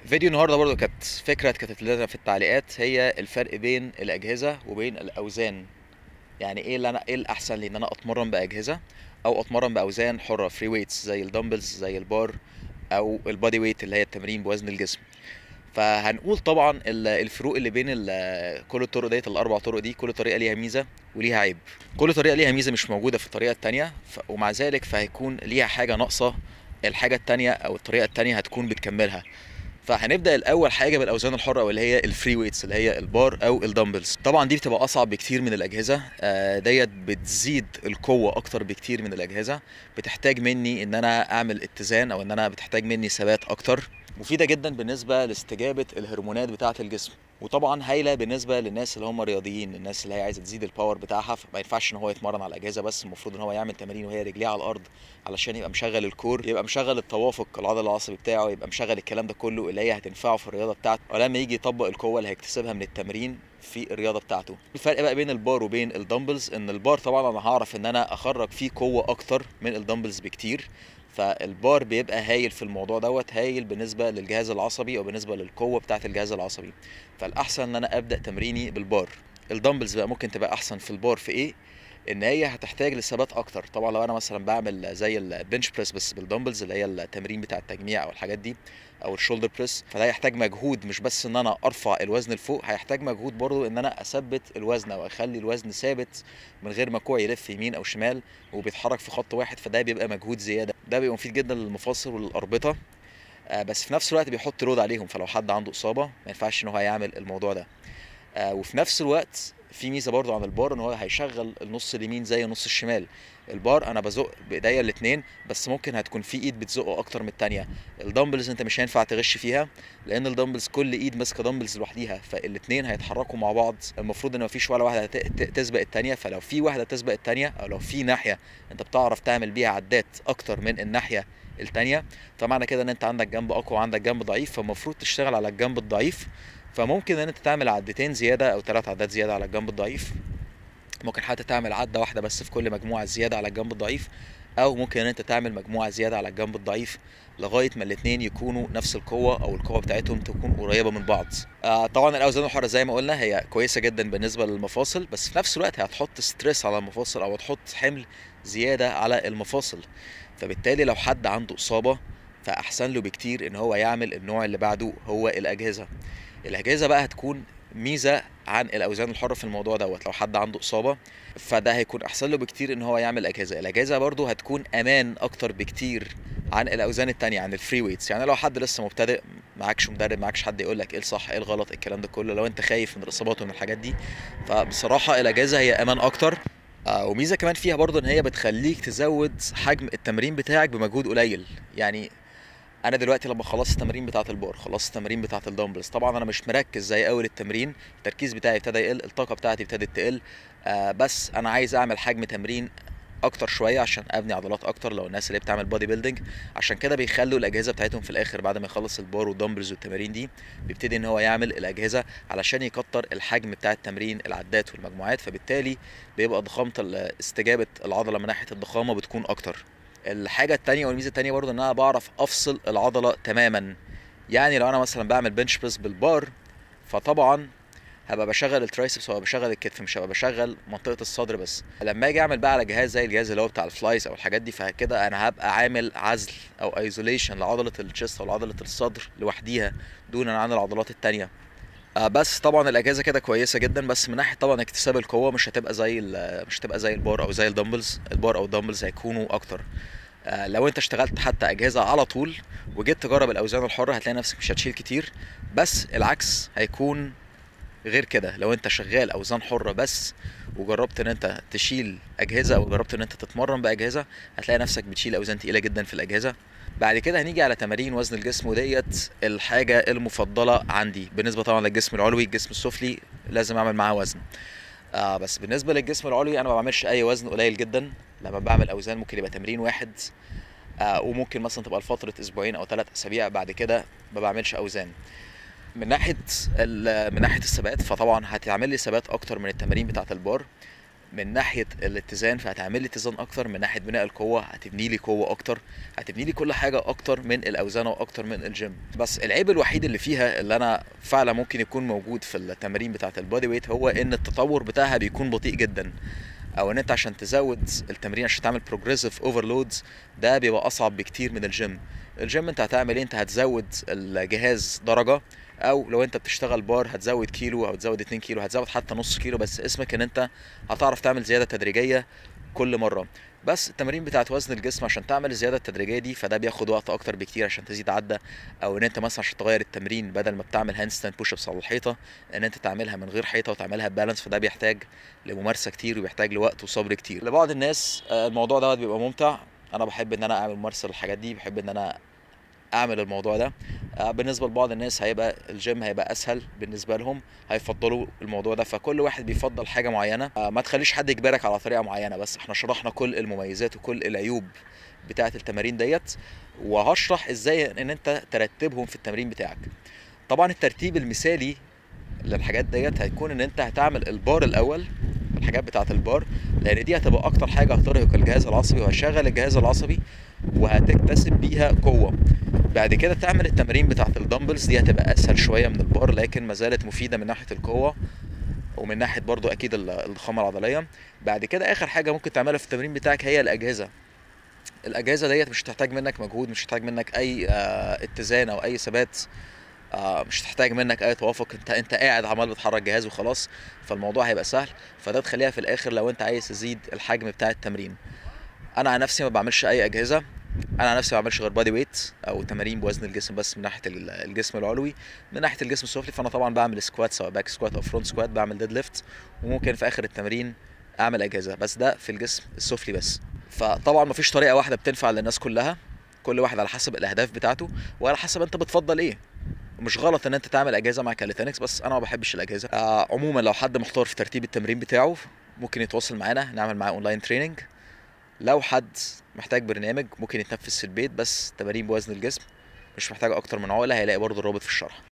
فيديو النهارده برضو كانت فكره كانت لنا في التعليقات هي الفرق بين الاجهزه وبين الاوزان يعني ايه اللي انا ايه الاحسن لي ان انا اتمرن باجهزه او اتمرن باوزان حره فري ويتس زي الدمبلز زي البار او البادي ويت اللي هي التمرين بوزن الجسم فهنقول طبعا ال- الفروق اللي بين ال- كل الطرق ديت الاربع طرق دي كل طريقه ليها ميزه وليها عيب كل طريقه ليها ميزه مش موجوده في الطريقه التانية ف... ومع ذلك فهيكون ليها حاجه ناقصه الحاجه التانية او الطريقه التانية هتكون بتكملها فهنبدا الاول حاجه بالاوزان الحره واللي هي الفري ويتس اللي هي البار او الدمبلز طبعا دي بتبقى اصعب بكتير من الاجهزه آه، ديت بتزيد القوه اكتر بكتير من الاجهزه بتحتاج مني ان انا اعمل اتزان او ان انا بتحتاج مني ثبات اكتر مفيده جدا بالنسبه لاستجابه الهرمونات بتاعه الجسم وطبعا هايله بالنسبه للناس اللي هم رياضيين الناس اللي هي عايزه تزيد الباور بتاعها فما ينفعش ان هو يتمرن على الاجهزه بس المفروض ان هو يعمل تمارين وهي رجليه على الارض علشان يبقى مشغل الكور يبقى مشغل التوافق العضلي العصبي بتاعه يبقى مشغل الكلام ده كله اللي هي هتنفعه في الرياضه بتاعته ولما يجي يطبق القوه اللي هيكتسبها من التمرين في الرياضه بتاعته الفرق بقى بين البار وبين الدمبلز ان البار طبعا انا هعرف ان انا اخرج فيه قوه اكتر من الدمبلز بكتير فالبار بيبقى هايل في الموضوع دوت هايل بالنسبه للجهاز العصبي او بالنسبه للقوه بتاعه الجهاز العصبي فالاحسن ان انا ابدا تمريني بالبار الدمبلز بقى ممكن تبقى احسن في البار في ايه ان هي هتحتاج لثبات اكتر طبعا لو انا مثلا بعمل زي البنش بريس بس بالدمبلز اللي هي التمرين بتاع التجميع او الحاجات دي او الشولدر بريس فده يحتاج مجهود مش بس ان انا ارفع الوزن لفوق هيحتاج مجهود برضو ان انا اثبت الوزن او اخلي الوزن ثابت من غير ما كوعي يلف يمين او شمال وبيتحرك في خط واحد فده بيبقى مجهود زياده ده بيبقى مفيد جدا للمفاصل وللاربطه آه، بس في نفس الوقت بيحط لود عليهم فلو حد عنده اصابه ما ينفعش ان هو يعمل الموضوع ده آه، وفي نفس الوقت في ميزه برضو عن البار ان هو هيشغل النص اليمين زي النص الشمال البار انا بزق بايديا الاثنين بس ممكن هتكون في ايد بتزقه اكتر من الثانيه الدمبلز انت مش هينفع تغش فيها لان الدمبلز كل ايد ماسكه دمبلز لوحديها فالاثنين هيتحركوا مع بعض المفروض ان مفيش ولا واحده هت- ت- تسبق الثانيه فلو في واحده تسبق الثانيه او لو في ناحيه انت بتعرف تعمل بيها عدات اكتر من الناحيه الثانيه فمعنى كده ان انت عندك جنب اقوى وعندك جنب ضعيف فالمفروض تشتغل على الجنب الضعيف فممكن ان انت تعمل عدتين زياده او ثلاث عدات زياده على الجنب الضعيف ممكن حتى تعمل عده واحده بس في كل مجموعه زياده على الجنب الضعيف او ممكن ان انت تعمل مجموعه زياده على الجنب الضعيف لغايه ما الاثنين يكونوا نفس القوه او القوه بتاعتهم تكون قريبه من بعض آه طبعا الاوزان الحره زي ما قلنا هي كويسه جدا بالنسبه للمفاصل بس في نفس الوقت هتحط ستريس على المفاصل او هتحط حمل زياده على المفاصل فبالتالي لو حد عنده اصابه فاحسن له بكتير ان هو يعمل النوع اللي بعده هو الاجهزه الاجهزه بقى هتكون ميزه عن الاوزان الحره في الموضوع دوت لو حد عنده اصابه فده هيكون احسن له بكتير ان هو يعمل اجهزه الاجهزه برضو هتكون امان اكتر بكتير عن الاوزان التانية عن الفري ويتس يعني لو حد لسه مبتدئ معكش مدرب معكش حد يقول لك ايه الصح ايه الغلط الكلام ده كله لو انت خايف من الاصابات ومن الحاجات دي فبصراحه الاجهزه هي امان اكتر آه، وميزه كمان فيها برضو ان هي بتخليك تزود حجم التمرين بتاعك بمجهود قليل يعني انا دلوقتي لما خلصت التمارين بتاعه البار خلصت التمارين بتاعه الدمبلز طبعا انا مش مركز زي اول التمرين التركيز بتاعي ابتدى يقل الطاقه بتاعتي ابتدت تقل آه بس انا عايز اعمل حجم تمرين اكتر شويه عشان ابني عضلات اكتر لو الناس اللي بتعمل بودي بيلدينج عشان كده بيخلوا الاجهزه بتاعتهم في الاخر بعد ما يخلص البار والدمبلز والتمارين دي بيبتدي ان هو يعمل الاجهزه علشان يكتر الحجم بتاع التمرين العدات والمجموعات فبالتالي بيبقى ضخامه ال- استجابه العضله من ناحيه الضخامه بتكون اكتر الحاجه التانية والميزه التانية برضو ان انا بعرف افصل العضله تماما يعني لو انا مثلا بعمل بنش بريس بالبار فطبعا هبقى بشغل الترايسبس وهبقى بشغل الكتف مش هبقى بشغل منطقه الصدر بس لما اجي اعمل بقى على جهاز زي الجهاز اللي هو بتاع الفلايز او الحاجات دي فكده انا هبقى عامل عزل او ايزوليشن لعضله الشيست او عضله الصدر لوحديها دونا عن العضلات التانية آه، بس طبعا الاجهزه كده كويسه جدا بس من ناحيه طبعا اكتساب القوه مش هتبقى زي ال- مش هتبقى زي البار او زي الدمبلز البار او الدمبلز هيكونوا اكتر آه، لو انت اشتغلت حتى اجهزه على طول وجيت تجرب الاوزان الحره هتلاقي نفسك مش هتشيل كتير بس العكس هيكون غير كده لو انت شغال اوزان حره بس وجربت ان انت تشيل اجهزه او جربت ان انت تتمرن باجهزه هتلاقي نفسك بتشيل اوزان تقيله جدا في الاجهزه بعد كده هنيجي على تمارين وزن الجسم وديت الحاجه المفضله عندي بالنسبه طبعا للجسم العلوي الجسم السفلي لازم اعمل معاه وزن آه بس بالنسبه للجسم العلوي انا ما بعملش اي وزن قليل جدا لما بعمل اوزان ممكن يبقى تمرين واحد آه وممكن مثلا تبقى لفتره اسبوعين او ثلاث اسابيع بعد كده ما بعملش اوزان من ناحيه ال- من ناحيه الثبات فطبعا هتعمل لي ثبات اكتر من التمارين بتاعه البار من ناحيه الاتزان فهتعمل لي اتزان اكتر من ناحيه بناء القوه هتبني لي قوه اكتر هتبني لي كل حاجه اكتر من الاوزان واكتر من الجيم بس العيب الوحيد اللي فيها اللي انا فعلا ممكن يكون موجود في التمارين بتاعه البودي ويت هو ان التطور بتاعها بيكون بطيء جدا او ان انت عشان تزود التمرين عشان تعمل بروجريسيف اوفرلودز ده بيبقى اصعب بكتير من الجيم الجيم انت هتعمل ايه انت هتزود الجهاز درجه او لو انت بتشتغل بار هتزود كيلو او تزود 2 كيلو هتزود حتى نص كيلو بس اسمك ان انت هتعرف تعمل زياده تدريجيه كل مره بس التمارين بتاعت وزن الجسم عشان تعمل الزياده التدريجيه دي فده بياخد وقت اكتر بكتير عشان تزيد عده او ان انت مثلا عشان تغير التمرين بدل ما بتعمل هاند ستاند بوش ابس على الحيطه ان انت تعملها من غير حيطه وتعملها بالانس فده بيحتاج لممارسه كتير وبيحتاج لوقت وصبر كتير لبعض الناس آه، الموضوع دوت بيبقى ممتع انا بحب ان انا اعمل ممارسه للحاجات دي بحب ان انا اعمل الموضوع ده آه، بالنسبه لبعض الناس هيبقى الجيم هيبقى اسهل بالنسبه لهم هيفضلوا الموضوع ده فكل واحد بيفضل حاجه معينه آه، ما تخليش حد يجبرك على طريقه معينه بس احنا شرحنا كل المميزات وكل العيوب بتاعه التمارين ديت وهشرح ازاي ان انت ترتبهم في التمرين بتاعك طبعا الترتيب المثالي للحاجات ديت هيكون ان انت هتعمل البار الاول الحاجات بتاعه البار لان دي هتبقى اكتر حاجه هترهق الجهاز العصبي وهتشغل الجهاز العصبي وهتكتسب بيها قوه بعد كده تعمل التمارين بتاعه الدمبلز دي هتبقى اسهل شويه من البار لكن ما زالت مفيده من ناحيه القوه ومن ناحيه برضو اكيد ال- الضخامه العضليه بعد كده اخر حاجه ممكن تعملها في التمرين بتاعك هي الاجهزه الاجهزه ديت مش هتحتاج منك مجهود مش هتحتاج منك اي آه، اتزان او اي ثبات آه، مش هتحتاج منك اي توافق انت انت قاعد عمال بتحرك جهاز وخلاص فالموضوع هيبقى سهل فده تخليها في الاخر لو انت عايز تزيد الحجم بتاع التمرين انا عن نفسي ما بعملش اي اجهزه انا عن نفسي ما بعملش غير بادي ويت او تمارين بوزن الجسم بس من ناحيه ال- الجسم العلوي من ناحيه الجسم السفلي فانا طبعا بعمل سكوات سواء باك سكوات او فرونت سكوات بعمل ديد ليفت وممكن في اخر التمرين اعمل اجهزه بس ده في الجسم السفلي بس فطبعا ما فيش طريقه واحده بتنفع للناس كلها كل واحد على حسب الاهداف بتاعته وعلى حسب انت بتفضل ايه مش غلط ان انت تعمل اجهزه مع كاليتانكس بس انا ما بحبش الاجهزه آه عموما لو حد محتار في ترتيب التمرين بتاعه ممكن يتواصل معانا نعمل معاه اونلاين تريننج لو حد محتاج برنامج ممكن يتنفذ في البيت بس تمارين بوزن الجسم مش محتاج اكتر من عقله هيلاقي برضه الرابط في الشرح